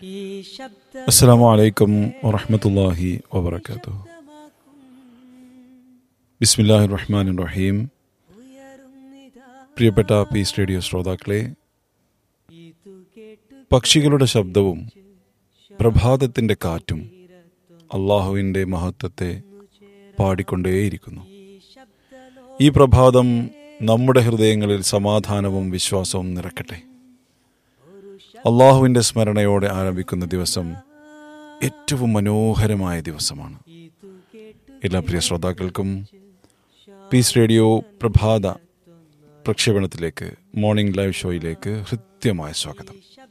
ഈ ശബ്ദ അസ്സലാമു അലൈക്കും വറഹ്മത്തുള്ളാഹി വബറകാതുഹു ബിസ്മില്ലാഹിർ റഹ്മാനിർ റഹീം പ്രിയപ്പെട്ട പീസ് റേഡിയോ ശ്രോതാക്കളെ പക്ഷികളുടെ ശബ്ദവും പ്രഭാതത്തിൻ്റെ കാറ്റും അള്ളാഹുവിൻ്റെ മഹത്വത്തെ പാടിക്കൊണ്ടേയിരിക്കുന്നു ഈ പ്രഭാതം നമ്മുടെ ഹൃദയങ്ങളിൽ സമാധാനവും വിശ്വാസവും നിറക്കട്ടെ അള്ളാഹുവിൻ്റെ സ്മരണയോടെ ആരംഭിക്കുന്ന ദിവസം ഏറ്റവും മനോഹരമായ ദിവസമാണ് എല്ലാ പ്രിയ ശ്രോതാക്കൾക്കും പീസ് റേഡിയോ പ്രഭാത പ്രക്ഷേപണത്തിലേക്ക് മോർണിംഗ് ലൈവ് ഷോയിലേക്ക് ഹൃദ്യമായ സ്വാഗതം